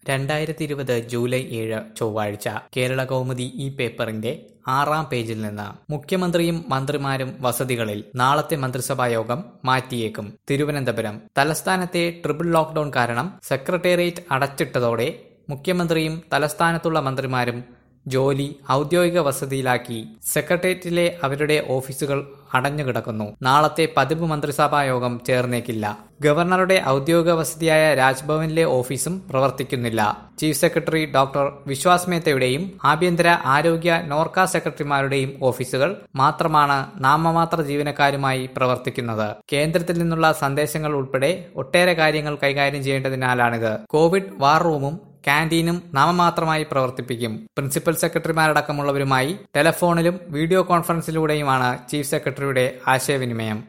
രണ്ടായിരത്തി ഇരുപത് ജൂലൈ ഏഴ് ചൊവ്വാഴ്ച കേരള കൗമുദി ഈ പേപ്പറിന്റെ ആറാം പേജിൽ നിന്ന് മുഖ്യമന്ത്രിയും മന്ത്രിമാരും വസതികളിൽ നാളത്തെ മന്ത്രിസഭാ യോഗം മാറ്റിയേക്കും തിരുവനന്തപുരം തലസ്ഥാനത്തെ ട്രിപ്പിൾ ലോക്ഡൌൺ കാരണം സെക്രട്ടേറിയറ്റ് അടച്ചിട്ടതോടെ മുഖ്യമന്ത്രിയും തലസ്ഥാനത്തുള്ള മന്ത്രിമാരും ജോലി ഔദ്യോഗിക വസതിയിലാക്കി സെക്രട്ടേറിയറ്റിലെ അവരുടെ ഓഫീസുകൾ അടഞ്ഞുകിടക്കുന്നു നാളത്തെ പതിവ് മന്ത്രിസഭാ യോഗം ചേർന്നേക്കില്ല ഗവർണറുടെ ഔദ്യോഗിക വസതിയായ രാജ്ഭവനിലെ ഓഫീസും പ്രവർത്തിക്കുന്നില്ല ചീഫ് സെക്രട്ടറി ഡോക്ടർ വിശ്വാസ് മേത്തയുടെയും ആഭ്യന്തര ആരോഗ്യ നോർക്ക സെക്രട്ടറിമാരുടെയും ഓഫീസുകൾ മാത്രമാണ് നാമമാത്ര ജീവനക്കാരുമായി പ്രവർത്തിക്കുന്നത് കേന്ദ്രത്തിൽ നിന്നുള്ള സന്ദേശങ്ങൾ ഉൾപ്പെടെ ഒട്ടേറെ കാര്യങ്ങൾ കൈകാര്യം ചെയ്യേണ്ടതിനാലാണിത് കോവിഡ് വാർ റൂമും ക്യാന്റീനും നാമമാത്രമായി പ്രവർത്തിപ്പിക്കും പ്രിൻസിപ്പൽ സെക്രട്ടറിമാരടക്കമുള്ളവരുമായി ടെലഫോണിലും വീഡിയോ കോൺഫറൻസിലൂടെയുമാണ് ചീഫ് സെക്രട്ടറിയുടെ ആശയവിനിമയം